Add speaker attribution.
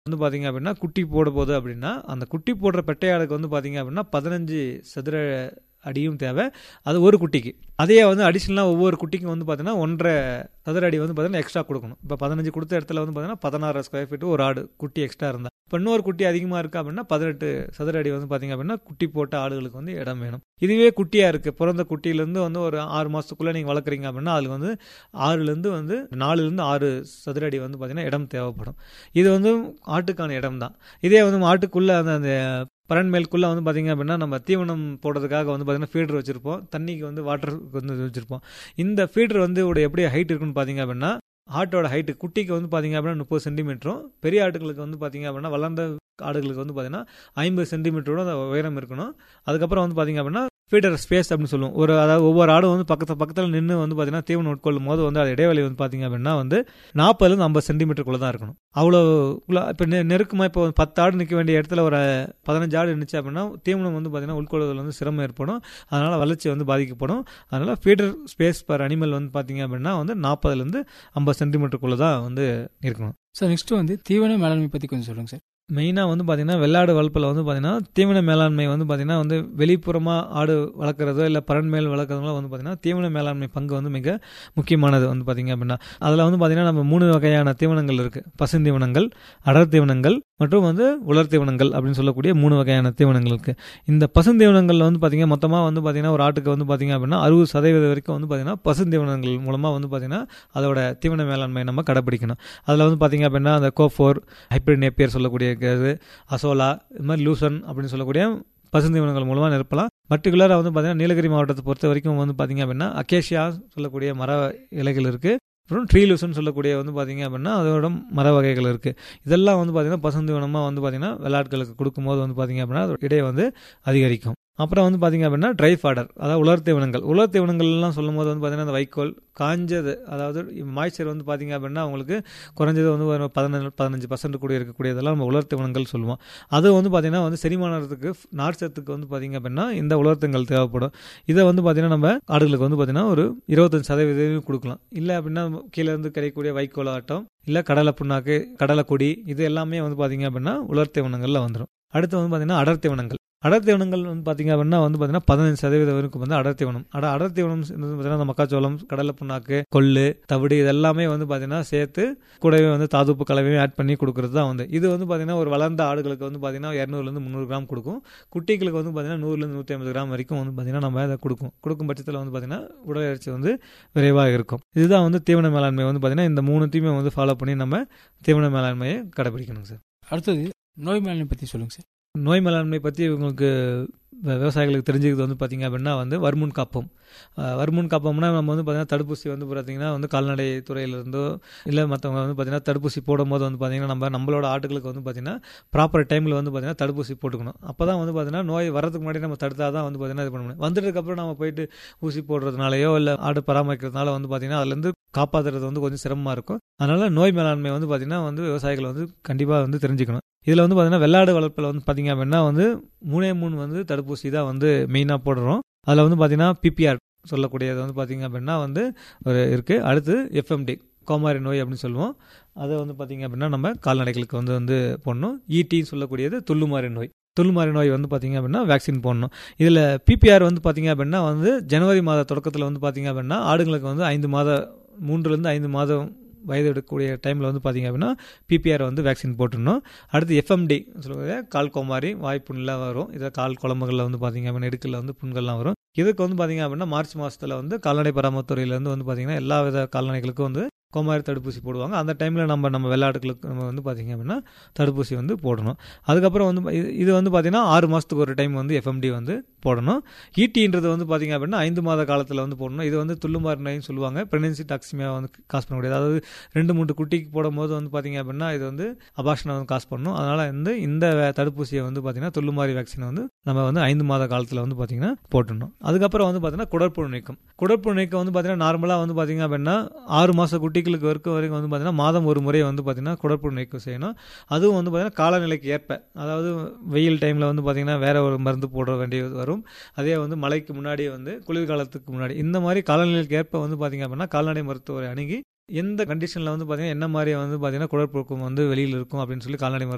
Speaker 1: வந்து பார்த்தீங்க அப்படின்னா குட்டி போட போகுது அப்படின்னா அந்த குட்டி போடுற பெட்டையாடுக்கு வந்து பார்த்தீங்க அப்படின்னா பதினஞ்சு சதுர அடியும் தேவை அது ஒரு குட்டிக்கு அதே வந்து அடிஷ்னலாக ஒவ்வொரு குட்டிக்கும் வந்து பார்த்தீங்கன்னா ஒன்றரை சதுர அடி வந்து பார்த்தீங்கன்னா எக்ஸ்ட்ரா கொடுக்கணும் இப்போ பதினஞ்சு கொடுத்த இடத்துல வந்து பார்த்தீங்கன்னா பதினாறு ஸ்கொயர் ஃபீட் ஒரு ஆடு குட்டி எக்ஸ்ட்ரா இருந்தால் இப்போ இன்னொரு குட்டி அதிகமாக இருக்குது அப்படின்னா பதினெட்டு சதுர அடி வந்து பார்த்தீங்க அப்படின்னா குட்டி போட்ட ஆடுகளுக்கு வந்து இடம் வேணும் இதுவே குட்டியாக இருக்குது பிறந்த குட்டியிலேருந்து வந்து ஒரு ஆறு மாதத்துக்குள்ளே நீங்கள் வளர்க்குறீங்க அப்படின்னா அதுக்கு வந்து ஆறுலேருந்து வந்து நாலுலேருந்து ஆறு சதுர அடி வந்து பார்த்தீங்கன்னா இடம் தேவைப்படும் இது வந்து ஆட்டுக்கான இடம் தான் இதே வந்து ஆட்டுக்குள்ளே அந்த அந்த பரன்மேல்குள்ளே வந்து பார்த்திங்க அப்படின்னா நம்ம தீவனம் போடுறதுக்காக வந்து பார்த்திங்கன்னா ஃபீடர் வச்சுருப்போம் தண்ணிக்கு வந்து வாட்டருக்கு வந்து வச்சுருப்போம் இந்த ஃபீடர் வந்து ஒரு எப்படி ஹைட் இருக்குன்னு பார்த்தீங்க அப்படின்னா ஆட்டோட ஹைட்டு குட்டிக்கு வந்து பார்த்தீங்க அப்படின்னா முப்பது சென்டிமீட்டரும் பெரிய ஆட்டுகளுக்கு வந்து பார்த்தீங்க அப்படின்னா வளர்ந்த ஆடுகளுக்கு வந்து பார்த்தீங்கன்னா ஐம்பது சென்டிமீட்டரோட அந்த உயரம் இருக்கணும் அதுக்கப்புறம் வந்து பார்த்தீங்க அப்படின்னா ஃபீடர் ஸ்பேஸ் அப்படின்னு சொல்லுவோம் ஒரு அதாவது ஒவ்வொரு ஆடும் வந்து பக்கத்து பக்கத்தில் நின்று வந்து பார்த்தீங்கன்னா தீவனம் உட்கொள்ளும் போது வந்து அது இடைவெளி வந்து பார்த்தீங்க அப்படின்னா வந்து நாற்பதுலேருந்து ஐம்பது சென்டிமீட்டருக்குள்ளே தான் இருக்கணும் அவ்வளோ இப்போ நெ நெருக்கமாக இப்போ பத்து ஆடு நிற்க வேண்டிய இடத்துல ஒரு பதினஞ்சு ஆடு நின்றுச்சு அப்படின்னா தீவனம் வந்து பார்த்தீங்கன்னா உட்கொள்வதில் வந்து சிரமம் ஏற்படும் அதனால் வளர்ச்சி வந்து பாதிக்கப்படும் அதனால் ஃபீடர் ஸ்பேஸ் பர் அனிமல் வந்து பார்த்தீங்க அப்படின்னா வந்து நாற்பதுலேருந்து ஐம்பது சென்டிமீட்டருக்குள்ளே தான் வந்து இருக்கணும்
Speaker 2: சார் நெக்ஸ்ட் வந்து தீவன மேலாண்மை பற்றி கொஞ்சம் சொல்லுங்கள் சார்
Speaker 1: மெயினாக வந்து பார்த்தீங்கன்னா வெள்ளாடு வளர்ப்பில் வந்து பார்த்தீங்கன்னா தீவன மேலாண்மை வந்து பார்த்தீங்கன்னா வந்து வெளிப்புறமாக ஆடு வளர்க்குறதோ இல்லை பரன்மேல் வளர்க்குறதுலாம் வந்து பார்த்தீங்கன்னா தீவன மேலாண்மை பங்கு வந்து மிக முக்கியமானது வந்து பார்த்தீங்க அப்படின்னா அதில் வந்து பார்த்தீங்கன்னா நம்ம மூணு வகையான தீவனங்கள் இருக்குது பசுந்தீவனங்கள் அடர் தீவனங்கள் மற்றும் வந்து உலர் தீவனங்கள் அப்படின்னு சொல்லக்கூடிய மூணு வகையான தீவனங்கள் இருக்குது இந்த பசுந்தீவனங்களில் வந்து பார்த்தீங்கன்னா மொத்தமாக வந்து பார்த்தீங்கன்னா ஒரு ஆட்டுக்கு வந்து பார்த்தீங்க அப்படின்னா அறுபது சதவீதம் வரைக்கும் வந்து பார்த்தீங்கன்னா பசுந்தீவனங்கள் மூலமாக வந்து பார்த்தீங்கன்னா அதோட தீவன மேலாண்மை நம்ம கடைப்பிடிக்கணும் அதில் வந்து பார்த்தீங்க அப்படின்னா அந்த கோஃபோர் ஹைப்ரிட் நேப்பியர் சொல்லக்கூடிய இருக்கிறது அசோலா இது மாதிரி லூசன் அப்படின்னு சொல்லக்கூடிய பசுந்தீவனங்கள் மூலமாக நிரப்பலாம் பர்டிகுலராக வந்து பார்த்தீங்கன்னா நீலகிரி மாவட்டத்தை பொறுத்த வரைக்கும் வந்து பார்த்தீங்க அப்படின்னா அக்கேஷியா சொல்லக்கூடிய மர இலைகள் இருக்குது அப்புறம் ட்ரீ லூசன் சொல்லக்கூடிய வந்து பார்த்தீங்க அப்படின்னா அதோட மர வகைகள் இருக்குது இதெல்லாம் வந்து பார்த்தீங்கன்னா பசுந்தீவனமாக வந்து பார்த்தீங்கன்னா விளையாட்டுகளுக்கு கொடுக்கும்போது வந்து பார்த்தீங்க அப்படின்னா அதோட இடையை வந்து அதிகரிக்கும் அப்புறம் வந்து பார்த்தீங்க அப்படின்னா ட்ரை ஃபாடர் அதாவது உலர் தீவனங்கள் உலர் தீவனங்கள்லாம் சொல்லும் போது வந்து பார்த்தீங்கன்னா அந்த வைக்கோல் காஞ்சது அதாவது மாய்ச்சர் வந்து பார்த்தீங்க அப்படின்னா உங்களுக்கு குறைஞ்சது வந்து ஒரு பதினஞ்சு பதினஞ்சு பர்சன்ட் கூட இருக்கக்கூடியதெல்லாம் நம்ம உலர் தீவனங்கள் சொல்லுவோம் அது வந்து பார்த்தீங்கன்னா வந்து செரிமானத்துக்கு நார்ச்சத்துக்கு வந்து பார்த்தீங்க அப்படின்னா இந்த உலர்த்தங்கள் தேவைப்படும் இதை வந்து பார்த்தீங்கன்னா நம்ம ஆடுகளுக்கு வந்து பார்த்தீங்கன்னா ஒரு இருபத்தஞ்சு சதவீதம் கொடுக்கலாம் இல்லை அப்படின்னா கீழே இருந்து கிடைக்கக்கூடிய வைக்கோல் ஆட்டம் இல்லை கடலை புண்ணாக்கு கடலை கொடி இது எல்லாமே வந்து பார்த்தீங்க அப்படின்னா உலர் தீவனங்களில் வந்துடும் அடுத்து வந்து பார்த்தீங்கன்னா அடர் தீவனங்கள் அடர் தீவனங்கள் வந்து பார்த்தீங்க அப்படின்னா வந்து பார்த்தீங்கன்னா பதினஞ்சு சதவீதம் வரைக்கும் வந்து அடர் தீவனம் அட அடர் தீவனம் பார்த்தீங்கன்னா மக்காச்சோளம் கடலை புண்ணாக்கு கொள்ளு தவிடு இதெல்லாமே வந்து பார்த்தீங்கன்னா சேர்த்து கூடவே வந்து தாதுப்பு கலவையும் ஆட் பண்ணி கொடுக்குறது தான் வந்து இது வந்து பார்த்தீங்கன்னா ஒரு வளர்ந்த ஆடுகளுக்கு வந்து பார்த்தீங்கன்னா இரநூறுலேருந்து முந்நூறு கிராம் கொடுக்கும் குட்டிகளுக்கு வந்து பார்த்தீங்கன்னா நூறுலேருந்து நூற்றி ஐம்பது கிராம் வரைக்கும் வந்து பார்த்தீங்கன்னா நம்ம அதை கொடுக்கும் கொடுக்கும் பட்சத்தில் வந்து பார்த்தீங்கன்னா உடல் இறைச்சி வந்து விரைவாக இருக்கும் இதுதான் வந்து தீவன மேலாண்மை வந்து பார்த்தீங்கன்னா இந்த மூணுத்தையுமே வந்து ஃபாலோ பண்ணி நம்ம தீவன மேலாண்மையை கடைபிடிக்கணும் சார்
Speaker 2: அடுத்தது நோய் மேலாண்மை பற்றி சொல்லுங்கள் சார்
Speaker 1: நோய் மேலாண்மை பற்றி உங்களுக்கு விவசாயிகளுக்கு தெரிஞ்சுக்கிறது வந்து பார்த்திங்க அப்படின்னா வந்து வருமுன் காப்போம் வருமுன் காப்போம்னா நம்ம வந்து பார்த்திங்கன்னா தடுப்பூசி வந்து பார்த்திங்கன்னா வந்து கால்நடை துறையிலிருந்தோ இல்லை மற்றவங்க வந்து பார்த்திங்கன்னா தடுப்பூசி போடும்போது வந்து பார்த்திங்கன்னா நம்ம நம்மளோட ஆட்டுகளுக்கு வந்து பார்த்திங்கன்னா ப்ராப்பர் டைமில் வந்து பார்த்திங்கன்னா தடுப்பூசி போட்டுக்கணும் அப்போ தான் வந்து பார்த்திங்கன்னா நோய் வரதுக்கு முன்னாடி நம்ம தடுத்தால் தான் வந்து பார்த்திங்கன்னா இது பண்ண முடியும் வந்துட்டதுக்கப்புறம் நம்ம போயிட்டு ஊசி போடுறதுனாலையோ இல்லை ஆடு பராமரிக்கிறதுனால வந்து பார்த்திங்கன்னா அதுலேருந்து காப்பாற்றுறது வந்து கொஞ்சம் சிரமமாக இருக்கும் அதனால் நோய் மேலாண்மை வந்து பார்த்திங்கன்னா வந்து விவசாயிகள் வந்து கண்டிப்பாக வந்து தெரிஞ்சுக்கணும் இதில் வந்து பார்த்தீங்கன்னா வெள்ளாடு வளர்ப்பில் வந்து பார்த்தீங்க அப்படின்னா வந்து மூணே மூணு வந்து தடுப்பூசி தான் வந்து மெயினாக போடுறோம் அதில் வந்து பார்த்தீங்கன்னா பிபிஆர் சொல்லக்கூடியது வந்து பார்த்தீங்க அப்படின்னா வந்து ஒரு இருக்குது அடுத்து எஃப்எம்டி கோமாரி நோய் அப்படின்னு சொல்லுவோம் அதை வந்து பார்த்தீங்க அப்படின்னா நம்ம கால்நடைகளுக்கு வந்து வந்து போடணும் ஈட்டின்னு சொல்லக்கூடியது துள்ளுமாரி நோய் துள்ளுமாரி நோய் வந்து பார்த்தீங்க அப்படின்னா வேக்சின் போடணும் இதில் பிபிஆர் வந்து பார்த்தீங்க அப்படின்னா வந்து ஜனவரி மாத தொடக்கத்தில் வந்து பார்த்தீங்க அப்படின்னா ஆடுங்களுக்கு வந்து ஐந்து மாத மூன்றுலேருந்து ஐந்து மாதம் வயது எடுக்கக்கூடிய டைமில் வந்து பார்த்திங்க அப்படின்னா பிபிஆர் வந்து வேக்சின் போட்டுடணும் அடுத்து எஃப்எம்டி சொல்லுவது கால் கோமாரி வாய்ப்புண்ணில் வரும் இதில் கால் குழம்புகளில் வந்து பார்த்திங்க அப்படின்னா இடுக்கில் வந்து புண்கள்லாம் வரும் இதுக்கு வந்து பார்த்திங்க அப்படின்னா மார்ச் மாதத்தில் வந்து கால்நடை பராமரித்துறையிலேருந்து வந்து பார்த்திங்கன்னா எல்லா வித கால்நடைகளுக்கும் வந்து கோமாரி தடுப்பூசி போடுவாங்க அந்த டைமில் நம்ம நம்ம வெள்ளாடுகளுக்கு நம்ம வந்து பார்த்திங்க அப்படின்னா தடுப்பூசி வந்து போடணும் அதுக்கப்புறம் வந்து இது வந்து பார்த்திங்கன்னா ஆறு மாதத்துக்கு ஒரு டைம் வந்து எஃப்எம்டி வந்து போடணும் ஈட்டின்றது வந்து பார்த்திங்க அப்படின்னா ஐந்து மாத காலத்தில் வந்து போடணும் இது வந்து துள்ளுமாறு நோயின்னு சொல்லுவாங்க ப்ரெக்னன்சி டாக்ஸிமியா வந்து காசு பண்ணக்கூடியது அதாவது ரெண்டு மூணு குட்டிக்கு போடும்போது வந்து பார்த்திங்க அப்படின்னா இது வந்து அபாஷனை வந்து காசு பண்ணணும் அதனால் வந்து இந்த தடுப்பூசியை வந்து பார்த்திங்கன்னா துள்ளுமாரி வேக்சினை வந்து நம்ம வந்து ஐந்து மாத காலத்தில் வந்து பார்த்திங்கன்னா போட்டுடணும் அதுக்கப்புறம் வந்து பார்த்திங்கன்னா குடற்புழு நீக்கம் குடற்புழு நீக்கம் வந்து பார்த்திங்கன்னா நார்மலாக வந்து பார்த்திங்க அப்படின்னா ஆறு மாத குட்டிகளுக்கு வரைக்கும் வரைக்கும் வந்து பார்த்திங்கன்னா மாதம் ஒரு முறை வந்து பார்த்திங்கன்னா குடற்புழு நீக்கம் செய்யணும் அதுவும் வந்து பார்த்திங்கன்னா காலநிலைக்கு ஏற்ப அதாவது வெயில் டைமில் வந்து பார்த்திங்கன்னா வேற ஒரு மருந்து போட வேண்டியது வரும் அதே வந்து மழைக்கு முன்னாடி வந்து குளிர்காலத்துக்கு முன்னாடி இந்த மாதிரி காலநிலைக்கு ஏற்ப வந்து பார்த்திங்க அப்படின்னா கால்நடை மருத்துவரை அணுகி எந்த கண்டிஷனில் வந்து பார்த்தீங்கன்னா என்ன மாதிரி வந்து பார்த்தீங்கன்னா குடற்புழுக்கம் வந்து வெளியில் இருக்கும் அப்படின்னு சொல்லி கால்நடை மருத்துவ